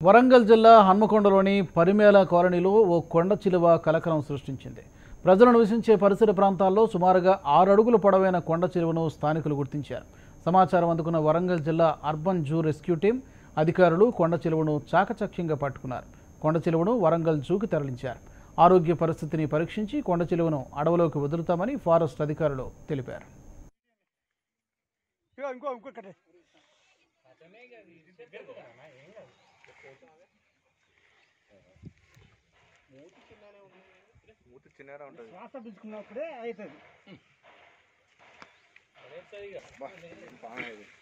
వరంగల్ జిల్లా హన్మకొండలోని పరిమేల కాలనీలో ఓ కొండ చిలువ కలకలం సృష్టించింది ప్రజలు నివసించే పరిసర ప్రాంతాల్లో సుమారుగా ఆరు అడుగుల పొడవైన కొండ చిలువను స్థానికులు గుర్తించారు సమాచారం అందుకున్న వరంగల్ జిల్లా అర్బన్ జూ రెస్క్యూ టీం అధికారులు కొండ చిలువను చాకచక్యంగా పట్టుకున్నారు కొండ చిలువను వరంగల్ జూకి తరలించారు ఆరోగ్య పరిస్థితిని పరీక్షించి కొండ చిలువను అడవిలోకి వదులుతామని ఫారెస్ట్ అధికారులు తెలిపారు ఇగో ఇంకో ఇంకో కట్టే మూతి చిన్నగా ఉంటుంది శ్వాస పిలుచుకున్నప్పుడే అవుతుంది బాగా ఇది